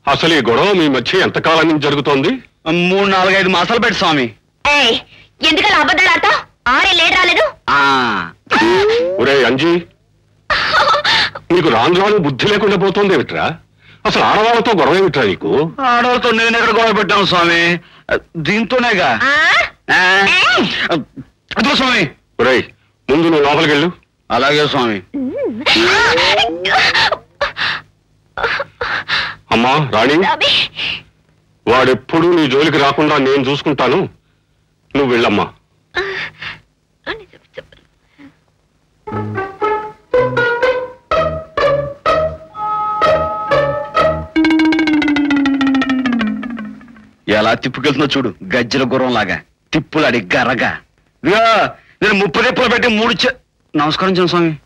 అసలు ఈ గొడవ మీ మధ్య ఎంతకాలం నుంచి జరుగుతోంది మూడు నాలుగైదు మాసాలు పెట్టి స్వామి ఏయ్ ఎందుకలా అబద్ధాలు ఆడతావు ఆరే లేట్ రాలేదు ఆ ఒరే అంజీ నీకు రాను రాను బుద్ధి లేకుండా పోతుంది ఏమిట్రా అసలు ఆడవాళ్ళతో గొడవ ఏమిట్రా నీకు ఆడవాళ్ళతో నేను ఎక్కడ గొడవ పెట్టాను స్వామి దీంతోనేగా ఆ? ఆ, ఏయ్! అదిగో స్వామి ఒరే ముందు నువ్వు లోపలికి వెళ్ళు అలాగే స్వామి అమ్మా రాణి స్వామి వాడెప్పుడు నీ జోలికి రాకుండా నేను చూసుకుంటాను నువ్వు వెళ్ళమ్మా ఎలా తిప్పుకెళ్తుందో చూడు గజ్జల గుర్రం లాగా తిప్పులాడి గరగా ఇదిగో, నేను ముప్పై తిప్పులు పెట్టి మూడు చె- నమస్కారం చిన్న స్వామి